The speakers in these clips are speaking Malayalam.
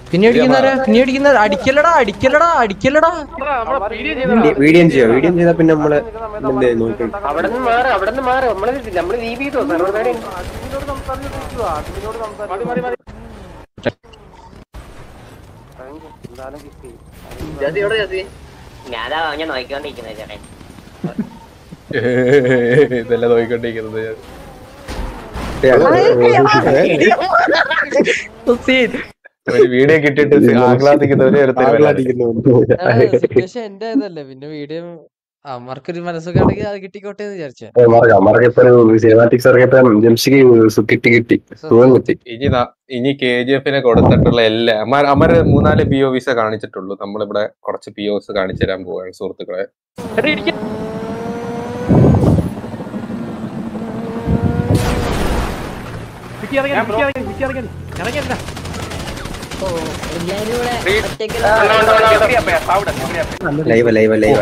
പിന്നെ അടിക്കുന്നവരാ പിന്നെ അടിക്കുന്നവരാ അടിക്കലടാ അടിക്കലടാ അടിക്കലടാ വീഡിയോ ചെയ്യോ വീഡിയോ ചെയ്താൽ പിന്നെ നമ്മള് എന്തേ നോക്കി അവിടെ നിന്ന് മാറി അവിടെ നിന്ന് മാറി നമ്മള് നമ്മള് ലീവ് ചെയ്തോ സർവ്വ ഞാനാ ഞാൻ നോക്കിക്കൊണ്ടിരിക്കുന്നത് ചേട്ടൻ ഇതെല്ലാം നോക്കിക്കൊണ്ടിരിക്കുന്നത് ഞാൻ. ഒരു വീഡിയോ കിട്ടിയിട്ട് ആഹ്ലാദിക്കുന്നവരെ ഒരുത്തര് വരാതെ. സിറ്റുവേഷൻ എന്റെ ഇതല്ലേ പിന്നെ വീഡിയോ അമ്മർക്കൊരു മനസ്സൊക്കെ ആണെങ്കിൽ അത് കിട്ടിക്കോട്ടെ എന്ന് വിചാരിച്ചേ മറക്കപ്പോ സിനിമാറ്റിക്സ് ഇറങ്ങിയപ്പോ ജംഷിക്ക് കിട്ടി കിട്ടി സുഖം കിട്ടി ഇനി ന- ഇനി കെ ജി എഫിനെ കൊടുത്തിട്ടുള്ള എല്ലാ അമർ അമര് മൂന്നാല് പി ഒ വിസ കാണിച്ചിട്ടുള്ളൂ നമ്മളിവിടെ കുറച്ച് പി ഒസ് കാണിച്ചു തരാൻ പോവാണ് സുഹൃത്തുക്കളെ ലൈവ് ലൈവ് ലൈവ്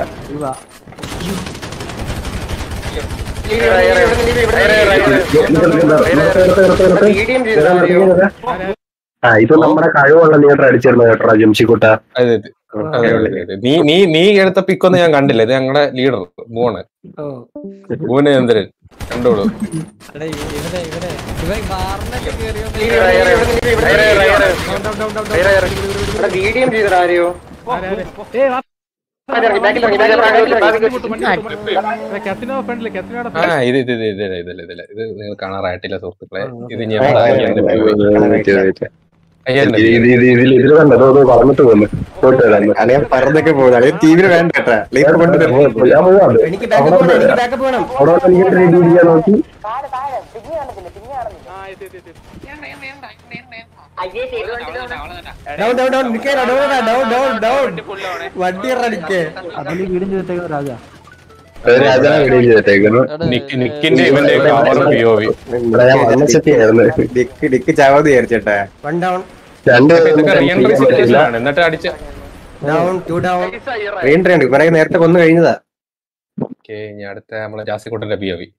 ആ ഇത് നമ്മുടെ കഴിവുള്ള ലീഡർ അടിച്ചിരുന്നു കേട്ടോ ജംഷിക്കുട്ട അതെ അതെ. അതെ, അതെ, അതെ. നീ നീ നീ എടുത്ത പിക്കൊന്നും ഞാൻ കണ്ടില്ല ഇത് ഞങ്ങളുടെ ലീഡർ മൂണ് മൂന്ന് ചന്ദ്രൻ കണ്ടോളൂ എടാ, ഇവ- ഇവനെ ഇവനെ ഇവൻ കാറിനൊക്കെ കേറിയോ വീഡിയോ ചെയ്തോ ആരെയോ ആ ഇത് ഇത് ഇത് ഇതില്ല ഇതില്ല ഇതില്ല ഇത് നിങ്ങൾ കാണാറായിട്ടില്ല സുഹൃത്തുക്കളെ ഇത് ഞാൻ അയ്യായിരം രൂപ. അയ്യായിരം രൂപ. ഇതിൽ കണ്ടോ പറഞ്ഞിട്ട് പോന്നു പോയിട്ട് വരാം അല്ലെ പറഞ്ഞൊക്കെ പോകുന്നു അല്ലെ തീവ്ര വേണ്ട കേട്ടാ ലൈഫ് കൊണ്ട് എനിക്ക് ബാക്കപ്പ് വേണം എനിക്ക് ബാക്കപ്പ് വേണം അവിടെ എനിക്ക് റെഡി ചെയ്യാൻ നോക്കി ഡൗൺ ഡൗൺ ഡൗൺ നിക്കേ ഡൗൺ ഡൗൺ ഡൗൺ ഡൗൺ വണ്ടി ഇറങ്ങിക്കേ രാജാ റെഡി ചെയ്തേക്കുന്നു നിക്ക് നിക്കിന്റെ ഇവന്റെ കവർ പി ഒ വി ഇവിടെ ഞാൻ മണ്ണച്ചട്ടിയായിരുന്നു ഡിക്ക് ഡിക്ക് ചാവാതെ വിചാരിച്ചേട്ടാ വൺ ഡൗൺ രണ്ട് ഇതൊക്കെ റീഎൻട്രി സിറ്റുവേഷൻ ആണ് എന്നിട്ട് അടിച്ച ഡൗൺ ടു ഡൗൺ റീഎൻട്രി ഉണ്ട് കുറെ നേരത്തെ കൊന്നു കഴിഞ്ഞതാ ഓക്കെ ഇനി അടുത്ത നമ്മളെ ജാസിക്കുട്ടന്റെ പി ഒ വി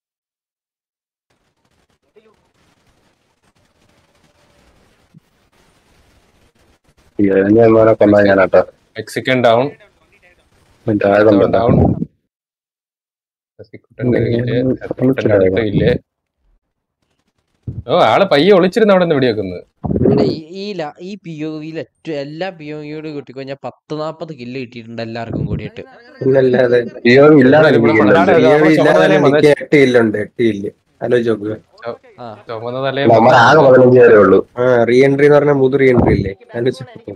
ഞാൻ മോനെ കൊന്നാ ഞാനാട്ടോ മെക്സിക്കൻ ഡൗൺ മറ്റേ ആ കണ്ടോ ഡൗൺ ജാസിക്കുട്ടന്റെ കയ്യില് ജാസിക്കുട്ടന്റെ അടുത്ത് ഇല്ലേ ഓ ആള് പയ്യെ ഒളിച്ചിരുന്ന് അവിടെ നിന്ന് വെടിവെക്കുന്നത് എടാ, ഈ- ഈ ല- ഈ പി ഒ വിയിൽ ഏറ്റവും എല്ലാ പി ഒ വിയോട് കിട്ടിക്കഴിഞ്ഞാൽ പത്ത് നാപ്പത് കില്ല് കിട്ടിയിട്ടുണ്ട് എല്ലാവർക്കും കൂടിയിട്ട് ഇല്ലല്ലാതെ ജിയോ ഇല്ലാതെ ഇവിടെ ഇരിക്കുന്നുണ്ട്. മലയാളം ജിയോ നമ്മള് ഇല്ലാതെ ചുമതലയും എനിക്ക് എട്ട് ഇല്ലുണ്ട് എട്ട് ഇല്ല് ആലോചിച്ച് നോക്കുക ആ ചുമന്ന തലേ നമ്മൾ ആകെ പതിനഞ്ച് പേരേ ഉള്ളൂ ആ റീ എൻട്രി എന്ന് പറഞ്ഞാൽ മൂന്ന് റീ എൻട്രി ഇല്ലേ ആലോചിച്ച് നോക്ക്.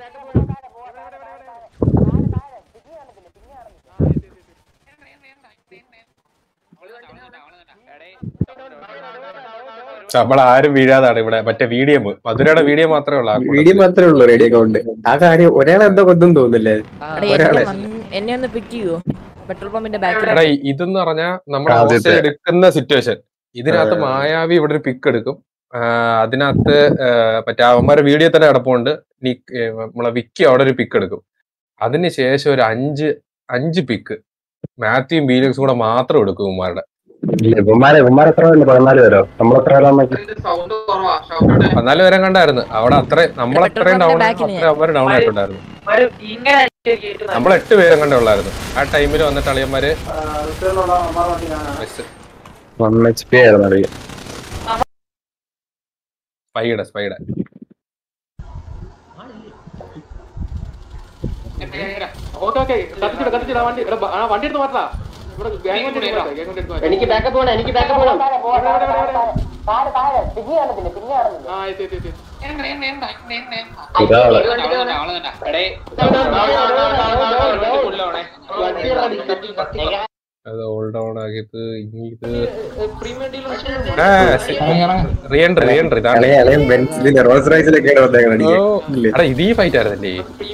നമ്മൾ ആരും വീഴാതാണ് ഇവിടെ മറ്റേ വീഡിയോ മധുരയുടെ വീഡിയോ മാത്രമേ ഉള്ളൂ ആ കൂട്ടത്തില്. വീഡിയോ മാത്രമേ ഉള്ളൂ റേഡിയോ അക്കൗണ്ട് ആ കാര്യം ഒരാളെ എന്തോ കൊന്നും തോന്നില്ലേ ആ, എടാ, ഒരാളെ. എന്നെ വന്ന് എന്നെ ഒന്ന് പിക്ക് ചെയ്യോ പെട്രോൾ പമ്പിന്റെ ബാക്കിൽ എടാ ഇതെന്ന് പറഞ്ഞാൽ നമ്മൾ ആദ്യത്തെ. എടുക്കുന്ന സിറ്റുവേഷൻ ഇതിനകത്ത് ആ. മായാവി ഇവിടെ ഒരു പിക്ക് എടുക്കും ആ, അതിനകത്ത് ആ, മറ്റേ അവന്മാരെ വീഡിയോ തന്നെ കിടപ്പുണ്ട് നിക്ക് ഏ, നമ്മളെ വിക്കി അവിടെ ഒരു പിക്ക് എടുക്കും അതിനുശേഷം ഒരു അഞ്ച് അഞ്ച് പിക്ക് മാത്യുവും ബീലക്സും കൂടെ മാത്രം എടുക്കും ഉമ്മാരുടെ ഇവന്മാരെ ഇവന്മാരെ എത്ര പേരുണ്ട് പതിനാല് പേരോ നമ്മളെത്ര പേരാന്നൊക്കെ പതിനാല് പേരെ കണ്ടായിരുന്നു അവിടെ അത്ര നമ്മളത്രയും ഡൗൺ back ല് അത്ര അവർ ഡൗൺ ആയിട്ടുണ്ടായിരുന്നു നമ്മൾ എട്ട് പേരും കണ്ടേ ഉള്ളായിരുന്നു ആ ടൈമിൽ വന്നിട്ട് അളിയന്മാര് വൺ എച്ച് പി ആയിരുന്നു അറിയാം സ്പൈയുടെ സ്പൈയുടെ എനിക്ക് ബാക്കപ്പ് വേണം എനിക്ക് ബാക്കപ്പ് വേണം ഒരാള് അത് ഓൾ ഡൗൺ ആക്കിയിട്ട് ഇനി ഇത് റീ എൻട്രി റീ എൻട്രി ഇതാണ് ഇളയ ഇളയ ബെൻസിന്റെ റോൾസ് റൈസിലൊക്കെയാണ് വന്നേക്കണം അടിക്കാൻ. ഇല്ലേ? എടാ ഇത് ഈ ഫൈറ്റ് ആയിരുന്നല്ലേ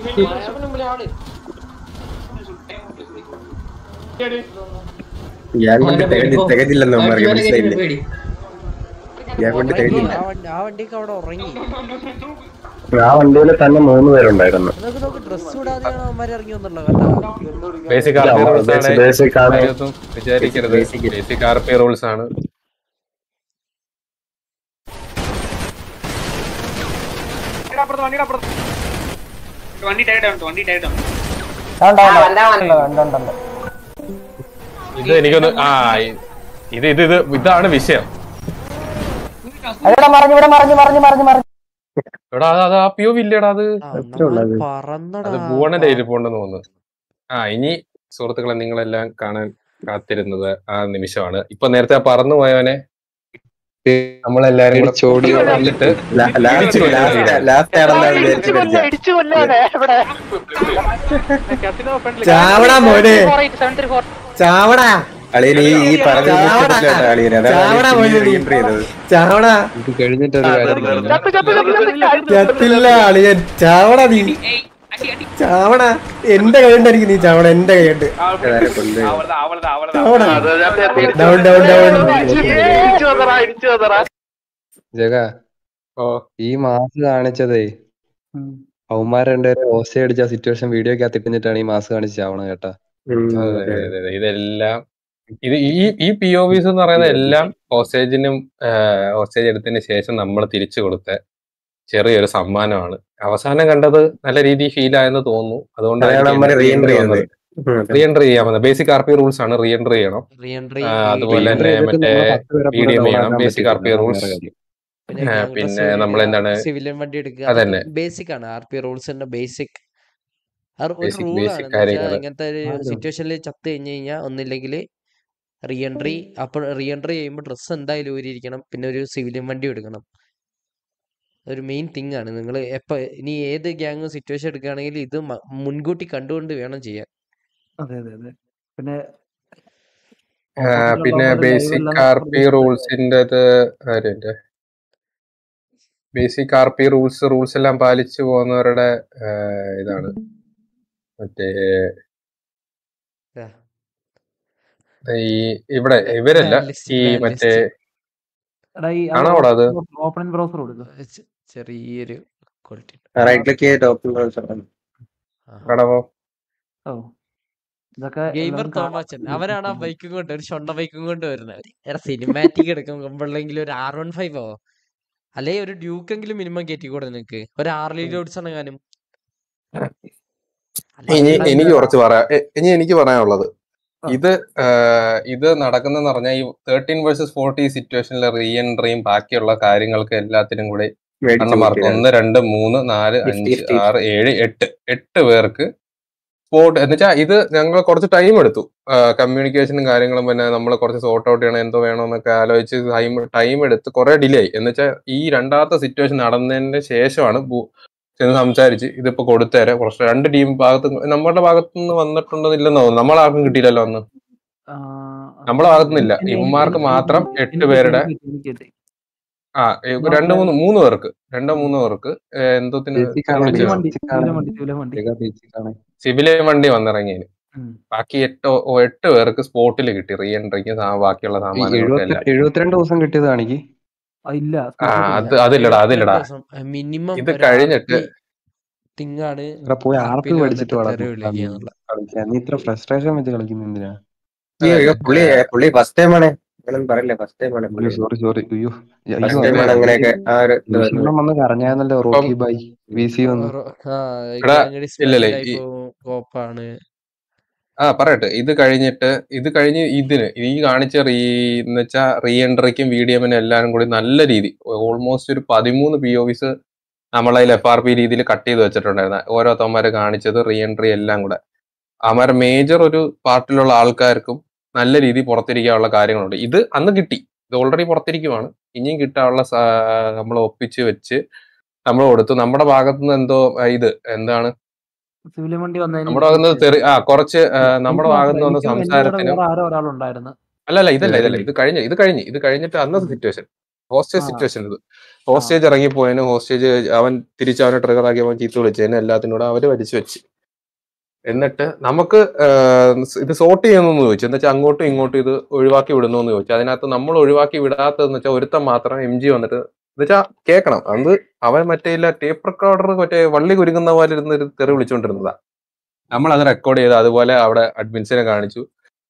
ഞാൻ കൊണ്ട് തികഞ്ഞ് തികഞ്ഞില്ലെന്ന് അവന്മാർക്ക് മനസ്സിലായില്ലേ ഞാൻ കൊണ്ട് തികഞ്ഞില്ല ആ വണ്ടി ആ വണ്ടിയൊക്കെ അവിടെ ഉറങ്ങി ആ വണ്ടിയിൽ തന്നെ മൂന്ന് പേരുണ്ടായിരുന്നു നോക്ക് നോക്ക് ഡ്രസ് ഇടാതെയാണ് അവന്മാർ ഇറങ്ങി വന്നുള്ള കേട്ടോ ബേസിക് ഇല്ല, ആർപി റൂൾസ് basic- ആണ് basic ആണ്. കാര്യമൊന്നും വിചാരിക്കരുത് Basic. ബേസിക് ആർപി റൂൾസ് ആണ് വണ്ടി ടൈഡ് ഉണ്ട് വണ്ടി ടൈഡ് ഉണ്ട് ഇത് എനിക്കൊന്ന് ആ ഇ- ഇത് ഇത് ഇത് ഇതാണ് വിഷയം അതെടാ മറിഞ്ഞു ഇവിടെ മറിഞ്ഞു മറിഞ്ഞു മറിഞ്ഞു മറിഞ്ഞു എടാ അത് അത് ആ പി ഒ ഇല്ലടാ അത് ആ, അത്രേ ഉള്ളൂ നമ്മള് അത്. പറന്നടാ അത് ഭുവണന്റെ ഇരിപ്പുണ്ടെന്ന് തോന്നുന്നു ആ ഇനി സുഹൃത്തുക്കളെ നിങ്ങളെല്ലാം കാണാൻ കാത്തിരുന്നത് ആ നിമിഷമാണ് ഇപ്പൊ നേരത്തെ ആ പറന്നു പോയവനെ നമ്മളെല്ലാരും കൂടെ ചോടി വന്നിട്ട് ലാസ്റ്റ് ആണെന്നാണ് വിചാരിച്ചു ചാവടാ മോനെ ചാവടാ അളിയൻ ഈ ഈ പറഞ്ഞ ഇഷ്ടപ്പെട്ടില്ല അളിയൻ ചാവടാ അതാണ് മോനെ നീ. റീഎൻട്രി ചെയ്തത് ചാവടാ ഇത് കഴിഞ്ഞിട്ടൊരു കാര്യം ചത്തില്ല അളിയൻ ചാവടാ നീ ചാവടാ എന്റെ കൈയുണ്ടായിരിക്കും നീ ചാവട എന്റെ കൈയുണ്ട് അവളതാ അവളതാ അവളതാ ചാവടാ ഡൗൺ ഡൗൺ ഡൗൺ ജഗ ഓ ഈ മാസ് കാണിച്ചതേ അവന്മാർ രണ്ടുപേരെ ഓസ അടിച്ച സിറ്റുവേഷൻ വീഡിയോ ഒക്കെ ഇട്ടിട്ടാണ് ഈ മാസ് കാണിച്ച് ചാവണം കേട്ടാ അതെ, അതെ, അതെ, അതെ. ഇതെല്ലാം ഇത് ഈ ഈ പി ഒ വിസ് എന്ന് പറയുന്ന എല്ലാം ഹോസ്റ്റേജിനും ഹോസ്റ്റേജ് എടുത്തതിന് ശേഷം നമ്മൾ തിരിച്ചു കൊടുത്ത ചെറിയൊരു സമ്മാനമാണ് അവസാനം കണ്ടത് നല്ല രീതിയിൽ ഫീൽ ആയെന്ന് തോന്നുന്നു അതുകൊണ്ട് അതാണ് അവന്മാര് re-entry ചെയ്യുന്നത്. റീ എൻട്രി ചെയ്യാൻ വന്നത് ബേസിക് ആർ പി റൂൾസ് ആണ് റീ എൻട്രി ചെയ്യണം റീഎൻട്രി ആ, അതുപോലെ തന്നെ മറ്റേ medium ചെയ്യണം, basic RP rules. ആ, പിന്നെ നമ്മളെന്താണ് സിവിലിയൻ വണ്ടി എടുക്കുക അതന്നെ. ബേസിക് ആണ് ആർ പി റൂൾസിന്റെ ബേസിക് ഒരു Basic- റൂളാണ് basic കാര്യങ്ങള്. ഇങ്ങനത്തെ ഒരു ആരോ? സിറ്റുവേഷനിൽ ചത്ത് കഴിഞ്ഞ് കഴിഞ്ഞാൽ ഒന്നില്ലെങ്കിൽ റീ എൻട്രി അപ്പൊ റീ എൻട്രി ചെയ്യുമ്പോൾ ഡ്രസ്സ് എന്തായാലും ഊരിയിരിക്കണം പിന്നെ ഒരു സിവിലിയൻ വണ്ടി എടുക്കണം ഒരു മെയിൻ തിങ് ആണ് നിങ്ങൾ എപ്പോ ഇനി ഏത് ഗ്യാങ് സിറ്റുവേഷൻ എടുക്കുകയാണെങ്കിൽ ഇത് മ- മുൻകൂട്ടി കണ്ടുകൊണ്ട് വേണം ചെയ്യാൻ അതെ അതെ അതെ പിന്നെ ആ, പിന്നെ ബേസിക് ആർ പി റൂൾസിന്റെ basic R P rules rules എല്ലാം പാലിച്ചു പോകുന്നവരുടെ ആ, ഇതാണ് മറ്റേ ആ. ഈ ഇവിടെ ഇവരല്ല Analyst, ഈ analyst. മറ്റേ എടാ ഈ ആണോ അവിടെ അത്? ഓപ്പൺ ബ്രൗസർ കൊടുക്കുക ചെ- ചെറിയൊരു ക്വാളിറ്റി റൈറ്റ് ക്ലിക്ക് ചെയ്ത് ഓപ്പൺ കടവോ ഓ ഇതൊക്കെ ഗെയിമർ എല്ലാവരും കാണാൻ തോമാച്ചൻ അവനാണ് ആ ബൈക്കും കൊണ്ട് ഒരു ഷൊണ്ട ബൈക്കും കൊണ്ട് വരുന്നത് എടാ സിനിമാറ്റിക് എടുക്കുമ്പോഴെങ്കിലും ഒരു ആർ വൺ ഫൈവ് ഓ അല്ലെ ഒരു ഡ്യൂക്കെങ്കിലും മിനിമം കയറ്റിക്കൂടെ നിനക്ക് ഒരു ആർലി ലോഡ്സ് ആണെങ്ങാനും ഇനി എനിക്ക് കുറച്ച് പറയാം എ- ഇനി എനിക്ക് പറയാനുള്ളത് ഇത് ആ, ഇത് നടക്കുന്നെന്ന് പറഞ്ഞാൽ ഈ തേർട്ടീൻ വേഴ്സസ് ഫോർട്ടി സിറ്റുവേഷനിലെ റീ എൻട്രിയും ബാക്കിയുള്ള കാര്യങ്ങൾക്ക് എല്ലാത്തിനും കൂടി എണ്ണമാർക്ക് ഒന്ന് രണ്ട് മൂന്ന് നാല് അഞ്ച് Fifty. ആറ് ഏഴ് എട്ട് എട്ട് പേർക്ക് സ്പോട്ട് എന്ന് വെച്ചാൽ ഇത് ഞങ്ങൾ കുറച്ച് ടൈം എടുത്തു കമ്മ്യൂണിക്കേഷനും കാര്യങ്ങളും പിന്നെ നമ്മൾ കുറച്ച് സോർട്ട് ഔട്ട് ചെയ്യണം എന്തോ വേണമെന്നൊക്കെ ആലോചിച്ച് ടൈം ടൈം എടുത്ത് കുറെ ഡിലേ ആയി എന്ന് വെച്ചാൽ ഈ രണ്ടാമത്തെ സിറ്റുവേഷൻ നടന്നതിന് ശേഷമാണ് ബു- ചെന്ന് സംസാരിച്ച് ഇതിപ്പോ കൊടുത്തേരെ കുറച്ച് രണ്ട് ടീം ഭാഗത്ത് നമ്മുടെ ഭാഗത്തു നിന്ന് വന്നിട്ടുണ്ടെന്നില്ലെന്ന് തോന്നുന്നു നമ്മളാർക്കും കിട്ടിയില്ലല്ലോ അന്ന് ആ, നമ്മളെ ഭാഗത്തുനിന്നില്ല എനിക്ക് ഇവന്മാർക്ക് എനിക്ക് മാത്രം എനിക്ക് എട്ട് പേരുടെ എനിക്ക് എനിക്ക് എനിക്ക് ആ ഏ, രണ്ട് മൂന്ന് മൂന്ന് പേർക്ക് രണ്ടോ മൂന്നോ പേർക്ക് ഏ, എന്തോത്തിന് Basic ആണ് സിവിലിയൻ വിളിച്ചത്? വണ്ടി Basic സിവിലിയൻ ആണ്. വണ്ടി സിവിലിയൻ വണ്ടി സിവിലിയൻ വണ്ടി വന്നിറങ്ങിയതിന് ഉം. ബാക്കി എട്ടോ ഓ, എട്ട് പേർക്ക് സ്പോട്ടിൽ കിട്ടി റീ എൻട്രിക്ക് ബാക്കിയുള്ള സാമാനങ്ങൾക്കെല്ലാം എഴുപത്തിരണ്ട് ദിവസം കിട്ടിയതാണ് എനിക്ക് ആ, ഇല്ല ആ അത് അതില്ലടാ അതില്ലടാ മിനിമം ഇത് കഴിഞ്ഞിട്ട് തിങ്ങാണ് എടാ പോയി RP ആർപ്പിൽ ല് പഠിച്ചിട്ട് വന്നിട്ട് വേണം തെറി വിളിക്കുക എന്നുള്ളത്. കളിക്കാൻ നീ ഇത്ര ഫ്രസ്ട്രേഷൻ വെച്ച് കളിക്കുന്ന എന്തിനാ പുള്ളി പുള്ളി ഫസ്റ്റ് ടൈം ആണ് നിങ്ങളൊന്നും പറയില്ല ഫസ്റ്റ് ടൈം ആണ് പുള്ളി സോറി സോറി അയ്യോ ഫസ്റ്റ് ടൈം ആണ് അങ്ങനെയൊക്കെ ആ ഒരു ഇത് വരുന്നത്. ഭൂഷണം വന്ന് കരഞ്ഞാന്നല്ലോ റോക്കി ബൈ വി സി വന്നു ഒരു- ആ, എടാ, ഗാംഗടി ഇല്ലല്ലേ, special ആയി ഈ- പോവും, കോപ്പാണ് ആ പറയട്ടെ ഇത് കഴിഞ്ഞിട്ട് ഇത് കഴിഞ്ഞ് ഇതിന് ഈ കാണിച്ച റീ എന്ന് വെച്ചാൽ റീ എൻട്രിക്കും വി ഡി എമ്മിനും എല്ലാവരും കൂടി നല്ല രീതി ഓൾമോസ്റ്റ് ഒരു പതിമൂന്ന് പി ഒ വിസ് നമ്മളതിൽ എഫ് ആർ പി രീതിയിൽ കട്ട് ചെയ്ത് വെച്ചിട്ടുണ്ടായിരുന്നു ഓരോരുത്തന്മാരെ കാണിച്ചത് റീ എൻട്രി എല്ലാം കൂടെ അവന്മാരെ മേജർ ഒരു പാർട്ടിലുള്ള ആൾക്കാർക്കും നല്ല രീതിയിൽ പുറത്തിരിക്കാനുള്ള കാര്യങ്ങളുണ്ട് ഇത് അന്ന് കിട്ടി ഇത് ഓൾറെഡി പുറത്തിരിക്കുവാണ് ഇനിയും കിട്ടാനുള്ള നമ്മൾ ഒപ്പിച്ച് വെച്ച് നമ്മൾ കൊടുത്തു നമ്മുടെ ഭാഗത്തുനിന്ന് എന്തോ ആ, ഇത് എന്താണ് സിവിലിയൻ വണ്ടി വന്നതിന് നമ്മുടെ ഭാഗത്ത് തെറി ആ കുറച്ച് ആ, നമ്മുടെ ഭാഗത്ത് നിന്ന് വന്ന എനിക്കും എൻ്റെ കൂടെ സംസാരത്തിനും വേറെ ആരോ ഒരാളുണ്ടായിരുന്നു അല്ലല്ല ഇതല്ല ഇതല്ല ഇത് കഴിഞ്ഞ് ഇത് കഴിഞ്ഞ് ഇത് കഴിഞ്ഞിട്ട് അന്നത്തെ സിറ്റുവേഷൻ ഹോസ്റ്റേജ് ആ. സിറ്റുവേഷൻ ഇത് ഹോസ്റ്റേജ് ഇറങ്ങിപ്പോയതിന് ഹോസ്റ്റേജ് അവൻ തിരിച്ച് അവനെ ട്രിഗർ ആക്കി അവൻ ചീത്ത വിളിച്ചതിന് എല്ലാത്തിനോടും അവര് വലിച്ചു വെച്ച് എന്നിട്ട് നമുക്ക് ആ, ഇത് സോർട്ട് ചെയ്യുന്നു ചോദിച്ചു എന്താ വെച്ചാൽ അങ്ങോട്ടും ഇങ്ങോട്ടും ഇത് ഒഴിവാക്കി വിടുന്നു എന്ന് ചോദിച്ചു അതിനകത്ത് നമ്മൾ ഒഴിവാക്കി വിടാത്തതെന്ന് വെച്ചാൽ ഒരുത്തൻ മാത്രം എം ജി വന്നിട്ട് എന്ന് വെച്ചാൽ കേൾക്കണം അത് അവൻ മറ്റേ ഇല്ല ടേപ്പ് റെക്കോർഡർ മറ്റേ വള്ളി കുരുങ്ങുന്ന പോലെ ഇരുന്ന് ഒരു തെറി വിളിച്ചുകൊണ്ടിരുന്നതാ നമ്മൾ അത് റെക്കോർഡ് ചെയ്ത് അതുപോലെ അവിടെ അഡ്മിൻസിനെ കാണിച്ചു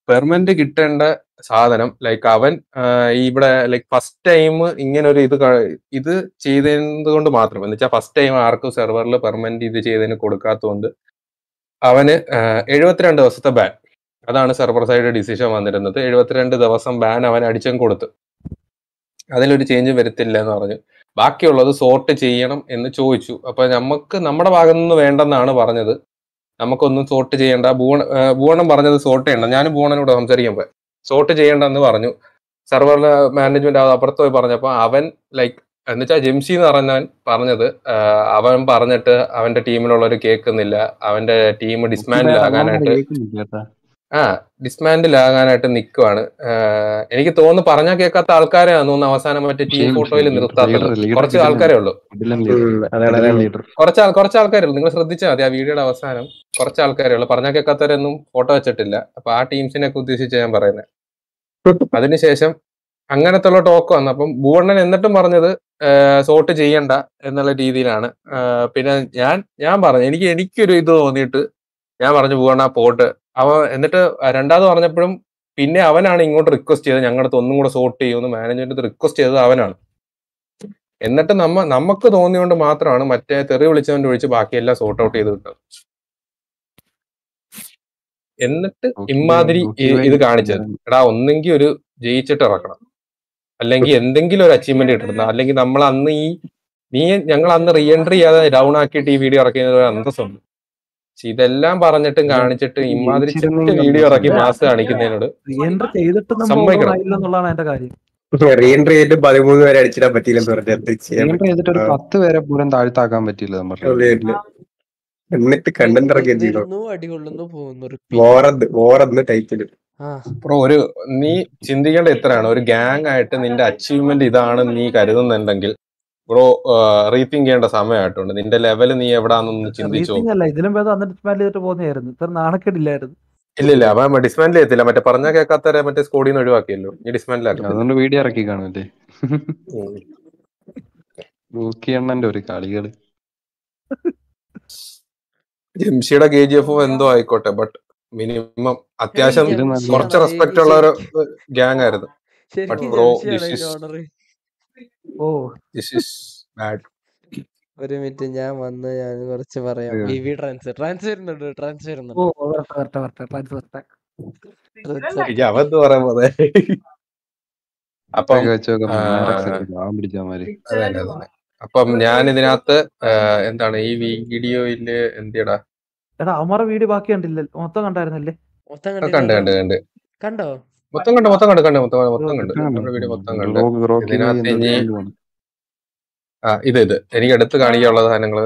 പെർമനന്റ് കിട്ടേണ്ട സാധനം ലൈക്ക് അവൻ ആഹ് ഈ ഇവിടെ ലൈക്ക് ഫസ്റ്റ് ടൈം ഇങ്ങനെ ഒരു ഇത് ക- ഇത് ചെയ്തത് കൊണ്ട് മാത്രം എന്ന് വെച്ചാൽ ഫസ്റ്റ് ടൈം ആർക്കും സെർവറിൽ പെർമനന്റ് ഇത് ചെയ്തതിന് കൊടുക്കാത്തതുകൊണ്ട് അവന് ആഹ് എഴുപത്തിരണ്ട് ദിവസത്തെ ബാൻ അതാണ് സെർവർ സൈഡ് ഡിസിഷൻ വന്നിരുന്നത് എഴുപത്തിരണ്ട് ദിവസം ബാൻ അവൻ അടിച്ചും കൊടുത്തു അതിലൊരു ചേഞ്ച് വരുത്തില്ല എന്ന് പറഞ്ഞു ബാക്കിയുള്ളത് സോർട്ട് ചെയ്യണം എന്ന് ചോദിച്ചു അപ്പൊ നമുക്ക് നമ്മുടെ ഭാഗത്തു നിന്ന് വേണ്ടെന്നാണ് പറഞ്ഞത് നമുക്കൊന്നും സോർട്ട് ചെയ്യേണ്ട ഭൂവണ ഏഹ് ഭൂവണം പറഞ്ഞത് സോർട്ട് ചെയ്യണ്ട ഞാൻ ഭൂവണനോട് സംസാരിക്കാൻ പോയി സോർട്ട് ചെയ്യണ്ടെന്ന് പറഞ്ഞു സെർവറിലെ മാനേജ്മെന്റ് അപ്പുറത്ത് പോയി പറഞ്ഞപ്പോ അവൻ ലൈക്ക് എന്നുവെച്ചാൽ ജെംസി എന്ന് പറഞ്ഞവൻ പറഞ്ഞത് ആഹ് അവൻ പറഞ്ഞിട്ട് അവന്റെ ടീമിലുള്ളവർ കേൾക്കുന്നില്ല അവന്റെ ടീം ഡിസ്മാൻഡിൽ ആകാനായിട്ട് ആ ഡിസ്മാൻഡിൽ ആകാനായിട്ട് നിൽക്കുവാണ് എനിക്ക് തോന്നുന്നു പറഞ്ഞാൽ കേൾക്കാത്ത ആൾക്കാരെ തോന്നുന്നു അവസാനം മറ്റേ ടീം Shame, ഫോട്ടോയിൽ shame. നിർത്താത്തത് Leader, leader കുറച്ച് കിട്ടില്ല. ആൾക്കാരേ ഉള്ളൂ അതാണ് അതാണ് ലീഡർ കുറച്ച് ആൾ കുറച്ച് ആൾക്കാരേ ഉള്ളൂ നിങ്ങൾ ശ്രദ്ധിച്ചാൽ മതി ആ വീഡിയോയുടെ അവസാനം കുറച്ച് ആൾക്കാരേ ഉള്ളൂ പറഞ്ഞാൽ കേൾക്കാത്തവരൊന്നും ഫോട്ടോ വെച്ചിട്ടില്ല അപ്പൊ ആ ടീംസിനെ ഒക്കെ ഉദ്ദേശിച്ച് ഞാൻ പറയുന്നത് അതിനുശേഷം അങ്ങനത്തെ ഉള്ള ടോക്ക് വന്നു അപ്പം ഭൂവണ്ണൻ എന്നിട്ടും പറഞ്ഞത് സോർട്ട് ചെയ്യണ്ട എന്നുള്ള രീതിയിലാണ് ആഹ് പിന്നെ ഞാൻ ഞാൻ പറഞ്ഞു എനിക്ക് എനിക്കൊരു ഇത് തോന്നിയിട്ട് ഞാൻ പറഞ്ഞു ഭൂവണ്ണ പോട്ട് അവ എന്നിട്ട് രണ്ടാമത് പറഞ്ഞപ്പോഴും പിന്നെ അവനാണ് ഇങ്ങോട്ട് റിക്വസ്റ്റ് ചെയ്തത് ഞങ്ങളുടെ അടുത്ത് ഒന്നും കൂടെ സോർട്ട് ചെയ്യുമെന്ന് മാനേജ്മെന്റ് റിക്വസ്റ്റ് ചെയ്തത് അവനാണ് എന്നിട്ട് നമ്മ നമുക്ക് തോന്നിയോണ്ട് മാത്രമാണ് മറ്റേ തെറി വിളിച്ചവന്റെ ഒഴിച്ച് ബാക്കിയെല്ലാം സോർട്ട് ഔട്ട് ചെയ്ത് കിട്ടുന്നത് എന്നിട്ട് Okay, ഇമാതിരി okay, ഇ- ഇത് okay. കാണിച്ചത് എടാ ഒന്നെങ്കിൽ ഒരു ജയിച്ചിട്ട് ഇറക്കണം അല്ലെങ്കിൽ എന്തെങ്കിലും ഒരു അച്ചീവ്മെന്റ് കിട്ടണം അല്ലെങ്കിൽ നമ്മൾ അന്ന് ഈ നീ ഞങ്ങൾ അന്ന് റീ എൻട്രി ചെയ്യാതെ ഡൗൺ ആക്കിയിട്ട് ഈ വീഡിയോ ഇറക്കിയത് ഒരു അന്തസ്സുണ്ട് പക്ഷെ ഇതെല്ലാം പറഞ്ഞിട്ടും കാണിച്ചിട്ടും ഇമാതിരി ചെറ്റ് ജയിച്ചിരുന്നെങ്കിൽ വീഡിയോ ഇറക്കി അന്തസ്സുണ്ട്. മാസ് കാണിക്കുന്നതിനോട് റീഎൻട്രി ചെയ്തിട്ട് നമ്മൾ സമ്മതിക്കണം. ആയില്ല എന്നുള്ളതാണ് എന്റെ കാര്യം റീഎൻട്രി ചെയ്തിട്ട് പതിമൂന്ന് വരെ അടിച്ചിടാൻ പറ്റിയില്ലെന്ന് പറഞ്ഞാൽ എന്ത് ചെയ്യാൻ Leader ചെയ്തിട്ട് ഒരു ആ. പത്ത് പേരെ പോലും താഴ്ത്താക്കാൻ പറ്റിയില്ല നമ്മുടെ പറ്റും? എന്നിട്ട് കണ്ടന്റ് ഇറക്കുകയും ചെയ്തു വരുന്നു അടികൊള്ളുന്നു പോകുന്നു റിപ്പീറ്റ് വോറന്ന് വോറന്ന് ടൈറ്റില് ആ ബ്രോ ഒരു നീ ചിന്തിക്കേണ്ട ഇത്രയാണ് ഒരു ഗ്യാങ് ആയിട്ട് നിന്റെ അച്ചീവ്മെന്റ് ഇതാണ് നീ കരുതുന്നുണ്ടെങ്കിൽ ബ്രോ റീതിങ്ക് ചെയ്യേണ്ട സമയമായിട്ടുണ്ട് നിന്റെ ലെവൽ നീ എവിടാന്നൊന്ന് ചിന്തിച്ചു റീസിംഗ് അല്ല ഇതിലും ഭേദം അന്ന് ഡിസ്മാൻഡ് ചെയ്തിട്ട് പോകുന്നതായിരുന്നു ഇത്ര നാണക്കേടില്ലായിരുന്നു ഇല്ല ഇല്ല അവൻ ഡിസ്മാൻഡിൽ എത്തില്ല മറ്റേ പറഞ്ഞ കേൾക്കാത്തവരെ മറ്റേ സ്കോഡിൽ നിന്ന് ഒഴിവാക്കിയല്ലോ ഈ ഡിസ്മാൻഡിലാക്കി അതുകൊണ്ട് വീഡിയോ ഇറക്കി കാണൂല്ലേ എണ്ണന്റെ ഒരു കളികള് ജംഷിയുടെ കെ ജി എഫും എന്തോ ആയിക്കോട്ടെ ബട്ട് മിനിമം അത്യാവശ്യം ഇത് നല്ല- കുറച്ച് റെസ്പെക്ട് ഉള്ള ഒരു ഗ്യാങ് ആയിരുന്നു ശരിക്കും bro, ജംഷിയാണ് this is- ഇതിന്റെ owner. ഓ ദിസ് ഇസ് ബാഡ് ഒരു മിനിറ്റ് ഞാൻ വന്ന് ഞാൻ കുറച്ച് പറയാം അയ്യോ. വി വി ട്രാൻസ്ഫർ ട്രാൻസ്ഫർ വരുന്നുണ്ട് ട്രാൻസ്ഫർ ഓ വരുന്നുണ്ട് വരട്ടെ വരട്ടെ വരട്ടെ ട്രാൻസ്ഫർ വരട്ടെ Transfer. അവൻ എന്ത് പറയാൻ പോലെ അപ്പം വെച്ച് നോക്കാം ആ. പാവം പിടിച്ചമാര് അതന്നെ അതന്നെ അപ്പം ഞാൻ ഇതിനകത്ത് എന്താണ് ഈ വീഡിയോയില് എന്തിയടാ എടാ അവന്മാരുടെ വീഡിയോ ബാക്കി കണ്ടില്ല മൊത്തം കണ്ടായിരുന്നല്ലേ മൊത്തം കണ്ട് കണ്ട് കണ്ടില്ലല്ലോ. കണ്ട് കണ്ടോ മൊത്തം കണ്ട് മൊത്തം കണ്ട് കണ്ട് മൊത്തം മൊത്തം കണ്ട് നമ്മുടെ വീഡിയോ മൊത്തം കണ്ട് ഇതിനകത്ത് ഇനി ആ ഇത് ഇത് എനിക്ക് എടുത്ത് കാണിക്കാനുള്ള സാധനങ്ങള്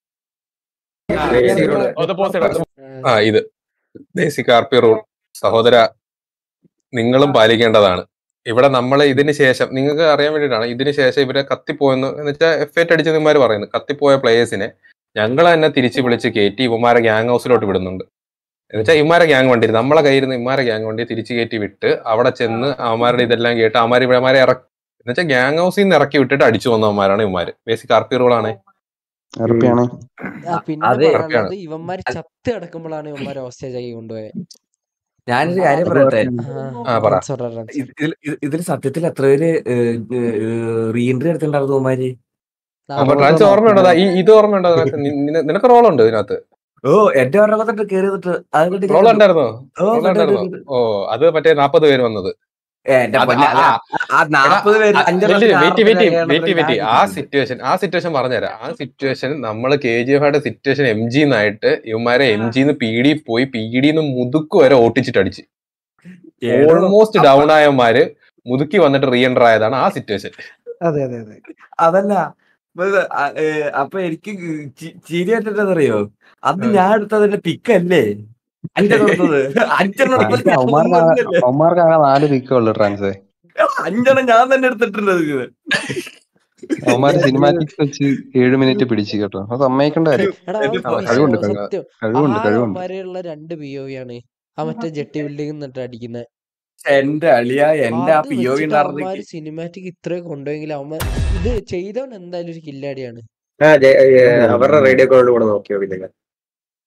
ആ ഇത് ബേസിക് ആർ പി റൂൾ സഹോദര നിങ്ങളും പാലിക്കേണ്ടതാണ് ഇവിടെ നമ്മൾ ഇതിന് ശേഷം നിങ്ങൾക്ക് അറിയാൻ വേണ്ടിയിട്ടാണ് ഇതിന് ശേഷം ഇവരെ കത്തിപ്പോയെന്ന് എന്ന് വെച്ചാൽ എഫ് എറ്റ് അടിച്ച നിന്മാർ പറയുന്നു കത്തിപ്പോയ പ്ലേയേഴ്സിനെ ഞങ്ങൾ തന്നെ തിരിച്ചു വിളിച്ച് കയറ്റി ഇവന്മാരെ ഗ്യാങ് ഹൗസിലോട്ട് വിടുന്നുണ്ട് എന്ന് വെച്ചാൽ ഇമാരെ ഗ്യാങ് വണ്ടി നമ്മളെ കയ്യിൽ നിന്ന് ഇമാരെ ഗ്യാങ് വണ്ടി തിരിച്ചു കയറ്റി വിട്ട് അവിടെ ചെന്ന് അവന്മാരുടെ ഇതെല്ലാം കേട്ട് അവന്മാർ ഇവന്മാരെ ഇറക്കി എന്ന് വെച്ചാൽ ഗ്യാങ് ഹൗസിൽ നിന്ന് ഇറക്കി വിട്ടിട്ട് അടിച്ചു വന്നവന്മാരാണ് ഇവന്മാര് ബേസിക് ആർ പി റൂളാണ് ഉറപ്പിയാണ് ആ, പിന്നെ അത് പറയാനുള്ളത് ഇവന്മാര് ചത്ത് കിടക്കുമ്പോഴാണ് ഇവന്മാര് ഹോസ്റ്റേജ് ആക്കി കൊണ്ടുപോയത് ഞാനൊരു കാര്യം പറയട്ടെ ആ, പറ. ഇത് ഇതിൽ ഇത് ഇതിൽ സത്യത്തിൽ എത്ര പേര് റീഎൻട്രി എടുത്തിട്ടുണ്ടായിരുന്നു അവന്മാര് അപ്പൊ ട്രാൻസ് ഓർമ്മയുണ്ടോ ദാ ഈ ഇത് ഓർമ്മയുണ്ടോ നിനക്ക്? നി- നിന- നിനക്ക് റോൾ ഉണ്ട് ഇതിനകത്ത് ഓ എന്റെ പറഞ്ഞിട്ട് കേറി വന്നിട്ട് അത് കണ്ടിട്ട് റോൾ ഞാൻ- ഉണ്ടായിരുന്നോ ഓ, റോൾ കണ്ടു, ഉണ്ടായിരുന്നോ കണ്ടു, കണ്ടു. ഓ അത് മറ്റേ നാപ്പത് പേര് വന്നത് ഏ, എന്റെ അത് പൊന്നെ, ആ, ആ, ആ നാപ്പത് പേര് അഞ്ചെണ്ണം വെയിറ്റ് വെയിറ്റ് വെയിറ്റ് ആറെണ്ണം വെയിറ്റ് ഞാൻ ആ സിറ്റുവേഷൻ ആ സിറ്റുവേഷൻ പറഞ്ഞുതരാം ആ സിറ്റുവേഷൻ നമ്മൾ കെ ജി എഫ് ആയിട്ട് സിറ്റുവേഷൻ എം ജി എന്നായിട്ട് ഇവന്മാരെ എം ജിന്ന് പി ഡി പോയി പി ഡിന്ന് മുതുക്ക് വരെ ഓട്ടിച്ചിട്ട് അടിച്ച് ഏതോ- ഓൾമോസ്റ്റ് ഡൗൺ ആയവന്മാര് മുതുക്കി വന്നിട്ട് റീ എൻറ്റർ ആയതാണ് ആ സിറ്റുവേഷൻ അതെ അതെ അതെ അതല്ല ഇപ്പൊ ഇത് ആ, ഏ, അപ്പൊ എനിക്ക് ചി- ചിരി അറിയോ അത് ഞാൻ എടുത്തതിന്റെ പിക്കല്ലേ അഞ്ചെണ്ണം എടുത്തത് അഞ്ചെണ്ണം എടുത്തത് ഞാൻ ഒന്നും എടുത്തില്ല. അവന്മാർക്കാകെ നാല് പിക്കേ ഉള്ളു ട്രാൻസ് അഞ്ചെണ്ണം ഞാൻ തന്നെ എടുത്തിട്ടുണ്ട് ഇത്. അവന്മാര് സിനിമാറ്റിക്സ് വെച്ച് ഏഴ് മിനിറ്റ് പിടിച്ചു കേട്ടോ അത് സമ്മതിക്കേണ്ട കാര്യം എടാ ഇത് ആ കഴിവുണ്ട്, വിഷയം കഴിവ്. സത്യം കഴിവുണ്ട് ആ കഴിവുണ്ട് അവന്മാരെയുള്ള രണ്ട് പി ഒ ആണ് ആ മറ്റേ ജെട്ടി ബിൽഡിംഗ് എന്നിട്ട് അടിക്കുന്നത് എന്റെ അളിയ എന്റെ ആ പി ഒ അവന്മാര് സിനിമാറ്റിക് ഇത്രയും കൊണ്ടുപോയെങ്കിൽ അവന്മാർ ഇത് ചെയ്തവൻ എന്തായാലും ഒരു കില്ലാടിയാണ് ആ ജെ- ഏ, അവരുടെ റേഡിയോ കോളിൽ കൂടെ നോക്കിയോ പിന്നെ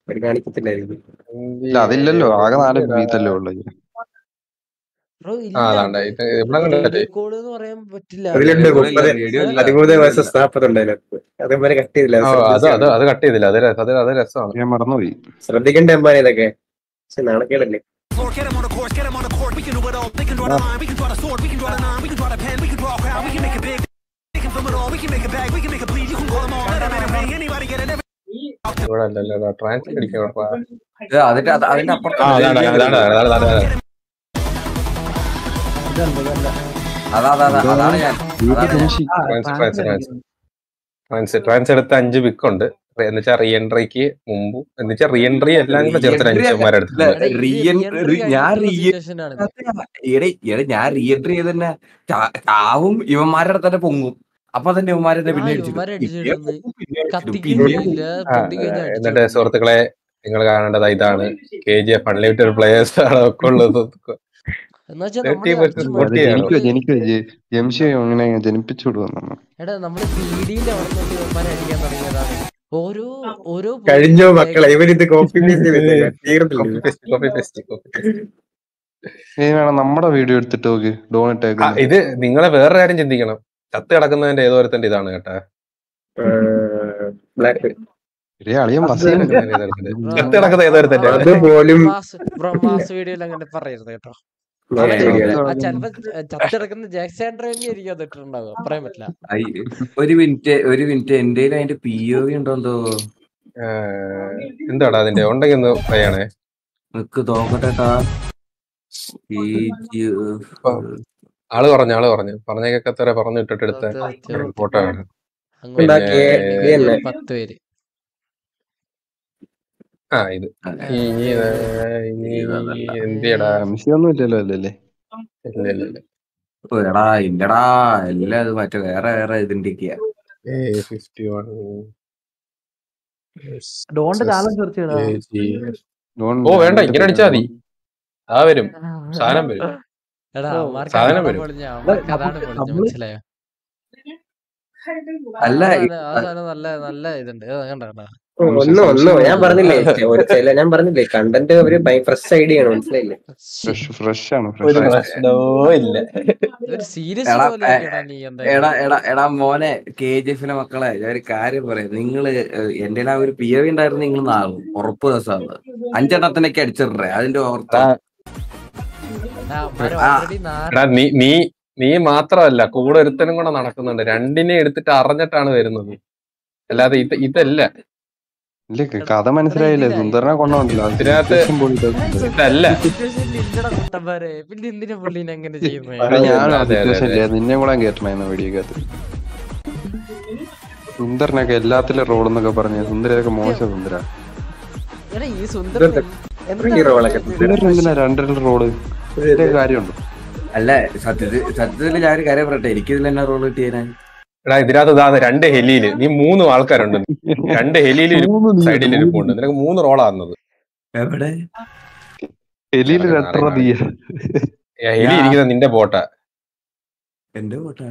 അവര് കാണിക്കത്തില്ലായിരിക്കും ഇല്ല അതില്ലല്ലോ ആകെ നാല് വീതല്ലേ ഉള്ളു ബ്രോ ആ അതാണ്ട് ഇത് ഇവിടെ കണ്ടല്ലേ കോള് എന്ന് പറയാൻ പറ്റില്ല അതിലുണ്ട് ഇവിടെ മുപ്പത് വീഡിയോ ഇല്ല. പതിമൂന്ന് വയസ്സ് നാപ്പതുണ്ട് അതിനകത്ത് അതേപോലെ കട്ട് ചെയ്തില്ല ആ, അത് അത് അത് കട്ട് ചെയ്തില്ല അത് രസ- അത് അത് രസമാണ് ഞാൻ മറന്നുപോയി ശ്രദ്ധിക്കണ്ടേ എമ്പാൻ ഇതൊക്കെ പക്ഷെ നാണക്കേടല്ലേ ഇവിടെ അല്ലല്ലോ ട്രാൻസ്ലേറ്റ് അടിക്കാൻ ഇത് അതിന്റെ അത് അതിന്റെ അപ്പുറത്ത് ആ അതാണ് അതാണ് അതാണ് അതാണ് അതാണ് അതാ അതാ അതാ അതാണ് ഞാൻ അതാണ് ഞാൻ. Trans trans trans trans trans എടുത്ത അഞ്ച് പിക്ക് ഉണ്ട് എന്ന് വെച്ചാൽ റീ എൻട്രിക്ക് മുമ്പും എന്ന് വെച്ചാൽ റീ എൻട്രി എല്ലാം കൂടെ ചേർത്ത് Re-entry അഞ്ചന്മാരെ എടുത്തിട്ടുണ്ട് അല്ല, re-en- re- ഞാൻ re- ആണ് എടേ എടേ ഞാൻ റീഎൻട്രി ചെയ്ത് തന്നെ ചാ- ചാവും ഇവന്മാരുടെ അടുത്ത് തന്നെ പൊങ്ങും അപ്പൊ തന്നെ ഇവന്മാരെ തന്നെ പിന്നെ ആ, അടിച്ചിടും. ഇവന്മാരെ പിന്നെ അടിച്ചിടുന്നു. പൊങ്ങും, പിന്നെ അടിച്ചിടും, കത്തിക്കുന്നു പിന്നെ ഇല്ല ആ, പൊന്തി കഴിഞ്ഞാൽ എന്നിട്ട് സുഹൃത്തുക്കളെ നിങ്ങൾ കാണേണ്ടത് ഇതാണ് K G F unlimited players ആണ് ഒക്കെ ഉള്ളത് എന്നുവെച്ചാൽ Thirty നമ്മള് percent അടിച്ച് പൊട്ടി മടുത്ത് ആണ്. ജനിക്കുക ജനിക്കുക ജംഷി അങ്ങനെ ജനിപ്പിച്ചു വിടുവന്നു എടാ നമ്മള് പീഡിയിന്റെ അവിടെ നിന്ന് ഇവന്മാരെ അടിക്കാൻ തുടങ്ങിയതാണ് ഓരോ ഓരോ കഴിഞ്ഞോ മക്കളെ ഇവരിത് കോപ്പി പേസ്റ്റ് തീർന്നില്ല copy paste copy paste copy വേണം നമ്മുടെ വീഡിയോ എടുത്തിട്ട് നോക്ക് ഡോൺ ആ, ഇട്ടേക്ക് ഇത് നിങ്ങളെ വേറെ കാര്യം ചിന്തിക്കണം ചത്ത് കിടക്കുന്നതിന്റെ ഏതോ ഒരുത്തന്റെ ഇതാണ് കേട്ടാ ബ്ലാക്ക് അളിയൻ ബസ്സിന് ചത്ത് കിടക്കുന്ന ഏതോ ഒരുത്തന്റെ അതുപോലും ബ്രഹ്മാസ് വീഡിയോയിൽ അങ്ങനെ പറയരുത് കേട്ടോ ഞാൻ ശരിയാണ്. ആ ചെലപ്പോ ചത്തിടക്കുന്ന ജാക്സാൻഡർ തന്നെ ആയിരിക്കും അത് ഇട്ടിട്ടുണ്ടാവുക പറയാൻ പറ്റില്ല ഐ, ഒരു മിനിറ്റ് ഒരു മിനിറ്റ് എന്റെ അതിന്റെ പി ഒ വി ഉണ്ടോ ആ, എന്താടാ അതിന്റെ ഉണ്ടെങ്കിൽ ഒന്ന് പറയണേ നിക്ക് നോക്കട്ടെട്ടാ ആള് പറഞ്ഞു ആള് പറഞ്ഞു പറഞ്ഞേക്കത്തരെ പറഞ്ഞു ഇട്ടിട്ട് എടുത്ത ഫോട്ടോ ആണ് അങ്ങോട്ട് ഉണ്ടാക്കിയ പിന്നെ ഇതല്ലേ? ഒരു പത്ത് പേര് ആ ഇത് ഇനി ഇനി എന്തിയടാ സംശയമൊന്നും ഇല്ലല്ലോ അല്ലല്ലേ ഇല്ല ഇല്ല ഇല്ല എടാ ഇല്ലടാ എല്ലാം ഇത് മറ്റേ വേറെ വേറെ ഇതിന്റെയൊക്കെയാ എ ഫിഫ്റ്റി വൺ ഡോണ്ട് കാലം സെർച്ച് ചെയ്യടാ ഡോൺ- ഓ വേണ്ട ഇങ്ങനെ അടിച്ചാ മതി ആ വരും സാധനം വരും എടാ ഓ, അവന്മാർക്ക് സാധനം അതാണ് വരും. പൊളിഞ്ഞ അവന്മാർക്ക് അതാണ് പൊളിഞ്ഞ നമ്മള് മനസ്സിലായോ അല്ല ആ ഈ- സാധനം- ആ സാധനം നല്ല നല്ല ഇതുണ്ട് അത് കണ്ട കണ്ട ഓ, ഒന്നും ഒന്നും ഞാൻ പറഞ്ഞില്ലേ ഒരു ചില ഞാൻ പറഞ്ഞില്ലേ കണ്ടന്റ് ഒരു ഫ്രഷ് ഐഡിയ ആണ് മനസ്സിലായില്ലേ ശ്ശി, ഫ്രഷ് ഫ്രഷ് ആണ് ഒരു ഫ്രഷ് പ്രശ്നവും ഇല്ല ഒരു സീരിയസ് എടാ, പോലെ ഏ, ആക്കിയടാ നീ എന്താ എടാ എടാ എടാ മോനെ കെ ജി എഫിലെ മക്കളെ ഞാൻ ഒരു കാര്യം പറയാം നിങ്ങള് എന്റെ ആ ഒരു പി ഒ വി ഉണ്ടായിരുന്നു നിങ്ങൾ നാളും ഉറപ്പ് ദിവസമാണ് അഞ്ചെണ്ണത്തിനൊക്കെ അടിച്ചിടേ അതിന്റെ ഓർത്ത ആ. ഓൾറെഡി എടാ നീ നീ നീ മാത്രമല്ല കൂടെ ഒരുത്തനും കൂടെ നടക്കുന്നുണ്ട് രണ്ടിനെ എടുത്തിട്ട് അറിഞ്ഞിട്ടാണ് വരുന്നത് അല്ലാതെ ഇത് ഇതല്ല ഇല്ല കഥ മനസ്സിലായില്ലേ സുന്ദരനെ കൊണ്ടോണ്ടല്ലോ ഇതിനകത്ത് ഇതല്ല ഇല്ലടാ കുട്ടന്മാരെ പിന്നെ എന്തിനാ പുള്ളീനെ അങ്ങനെ ചെയ്യുന്നത് ഞാൻ അതെ, അതെ, സിറ്റുവേഷൻ അതെ. ഇല്ല നിന്നെ കൂടെ കേട്ടണായിരുന്നു വീഡിയോക്കകത്ത് സുന്ദരനൊക്കെ എല്ലാത്തിലും റോൾ എന്നൊക്കെ പറഞ്ഞ സുന്ദരൊക്കെ മോശം സുന്ദര എടാ ഈ സുന്ദരൻ ഈ റോളൊക്കെ സുന്ദരൻ എന്തിനാ രണ്ടിലും റോള് ഇതിന്റെ കാര്യമുണ്ട് അല്ല സത്യത്തിൽ സത്യത്തിൽ ഞാൻ ഒരു കാര്യം പറയട്ടെ എനിക്കിതിൽ തന്നെ റോൾ കിട്ടിയേനെ എടാ ഇതിനകത്ത് ഇതാ രണ്ട് ഹെലിയില് നീ മൂന്ന് ആൾക്കാരുണ്ട് രണ്ട് ഹെലിയിൽ മൂന്ന് നീ- സൈഡിൽ ഇരിപ്പുണ്ട് നിനക്ക് മൂന്ന് റോളാകുന്നത് എവിടെ എലിയിൽ രണ്ടര തീയ ഹെലി ഇരിക്കുന്ന നിന്റെ ബോട്ടാ എന്റെ പോട്ടെ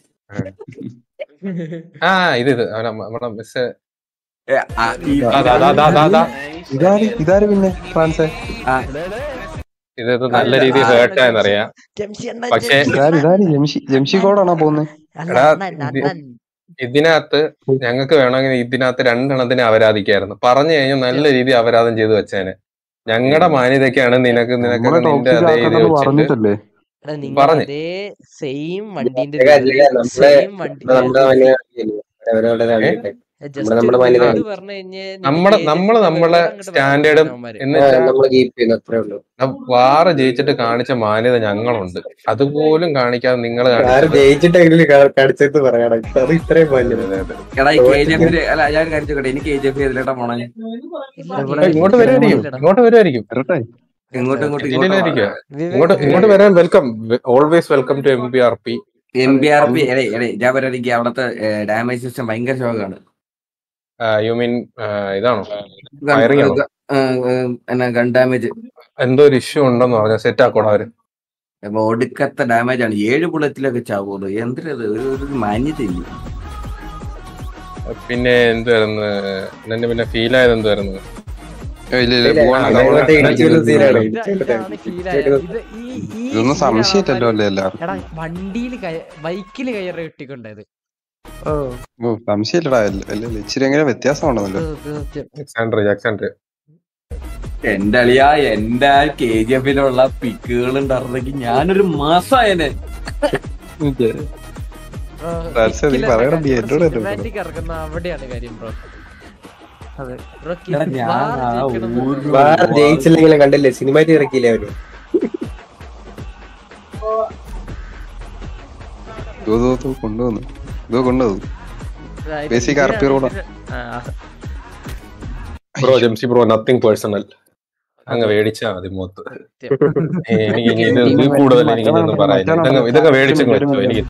ആ ഇത് ഇത് അവനെ നമ്മുടെ മിസ് ഏ, ആ, ഈ- ഇതാര് ഇതാര് പിന്നെ ഫ്രാൻസേ ആ, ഇത് ഇത് നല്ല രീതിയിൽ ഹേർട്ടായെന്നറിയാം പക്ഷേ ഇതാര് ഇതാര് ജംഷി ജംഷി കോടാണോ പോകുന്നത് എടാ, ഇതിനകത്ത് ഞങ്ങൾക്ക് വേണമെങ്കിൽ ഇതിനകത്ത് രണ്ടെണ്ണത്തിന് അപരാധിക്കായിരുന്നു പറഞ്ഞു കഴിഞ്ഞാൽ നല്ല രീതിയിൽ അപരാധം ചെയ്തു വെച്ചേനെ ഞങ്ങളുടെ മാന്യതയ്ക്കാണ് നിനക്ക് നിനക്ക് നമ്മളെ നിന്റെ ടോക്സിക് അതേ ഇത് ആക്കണമെന്ന് വെച്ചിട്ട് പറഞ്ഞിട്ടല്ലേ നിങ്ങൾ പറഞ്ഞ്. അതേ സെയിം വണ്ടിന്റെ ഇല്ല, ഇല്ല, നമ്മളെ- സെയിം വണ്ടി നമ്മുടെ മാന്യത അവരവരുടെ കാണിക്കട്ടെ ജസ്റ്റ് നമ്മുടെ മാന്യത ഒരു പറഞ്ഞു കഴിഞ്ഞാൽ നമ്മള് നമ്മള് നമ്മളെ സ്റ്റാൻഡേർഡും എന്ന് വെച്ചാൽ നമ്മൾ കീപ്പ് ചെയ്യുന്നു അത്രേ ഉള്ളൂ വാറ് ജയിച്ചിട്ട് കാണിച്ച മാന്യത ഞങ്ങളുണ്ട് അതുപോലും കാണിക്കാതെ നിങ്ങൾ ആര് ജയിച്ചിട്ടെങ്കിലും കടിച്ചെടുത്ത് പറയണം ഇപ്പൊ അത് ഇത്രയും മാന്യത എടാ ഈ കെ ജി എഫില് അല്ല ഞാൻ ഒരു കാര്യം ചോദിക്കട്ടെ എനിക്ക് കെ ജി എഫ് ഏതിലേട്ടാ പോണേ ഇങ്ങോട്ട് വരുമായിരിക്കും ഇങ്ങോട്ട് വരുമായിരിക്കും വരട്ടെ ഇങ്ങോട്ടും ഇങ്ങോട്ടും ഇതിലിരിക്കുക ഇങ്ങോട്ടും ഇങ്ങോട്ട് ഇങ്ങോട്ട് വരാൻ welcome always welcome to M P R P M B R P എടേ എടേ ഞാൻ പറയാം എനിക്ക് അവിടുത്തെ ഡാമേജ് സിസ്റ്റം ഭയങ്കര ശോകമാണ് യു മീൻ ഇതാണോ Firing ആണോ? എന്നാ ഗൺ ഡാമേജ് എന്തോ ഒരു ഇഷ്യൂ ഉണ്ടെന്ന് പറഞ്ഞ സെറ്റ് ആക്കോടാ അവര് ഒടുക്കത്തെ ഡാമേജ് ആണ് ഏഴ് ബുള്ളറ്റിലൊക്കെ ചാവുള്ളൂ എന്തിനത് ഒരു ഒരു മാന്യതയില്ല പിന്നെ എന്തുവായിരുന്നു എന്നെ പിന്നെ ഫീൽ ആയത് എന്തുവായിരുന്നു ഇല്ല ഇല്ല ഇല്ല, പോവാണ് അത് നമ്മള് ഇങ്ങോട്ട് ഇടിച്ചു വരുന്ന സീനാണ്. ഇത് ഇതാണ് ശീലായ. ഇത് ഈ ഈ ഇതൊന്നും ശീലാണ് സംശയില്ലല്ലോ ആൾക്കാര് അല്ലേ എല്ലാവർക്കും എടാ വണ്ടിയിൽ ബൈക്കിൽ കയറി കിട്ടിക്കൊണ്ടത് ഓ ഓ സംശയമില്ലടാ അല്ല അല്ല, ഇച്ചിരി എങ്ങനെ വ്യത്യാസമാണെന്നല്ലോ ജാക്സാൻഡർ ജാക്സാൻഡർ എന്റെ അളിയ എന്റെ ആ കെ ജി എഫിലുള്ള പിക്കുകൾ ഉണ്ടായിരുന്നെങ്കിൽ ഞാനൊരു മാസായനെ റാൽസേ, നീ പറയണം, നീ എന്നോട് അല്ലേ പറഞ്ഞത്. ഇറക്കുന്ന അവിടെയാണ് കാര്യം ബ്രോ അതെ. ബ്രോ എടാ, ഞാൻ ആ ഒരു വാർ ജയിച്ചില്ലെങ്കിലും കണ്ടില്ലേ സിനിമാറ്റി ഇറക്കിയില്ലേ അവര് ഇതോ, ഇതോ, ഇതോ കൊണ്ടുവന്നു ഇതോ കൊണ്ടുവന്നു Basic RP road ആ. Bro Jemsi bro nothing personal അങ്ങ് മേടിച്ചാ മതി മൂത്ത് എനിക്ക് ഇനി ഇത് ഇതിൽ കൂടുതൽ എനിക്ക് ഇതൊന്നും പറയാനില്ല ഇതങ്ങ് ഇതൊക്കെ മേടിച്ചങ്ങ് വെച്ചോ എനിക്ക്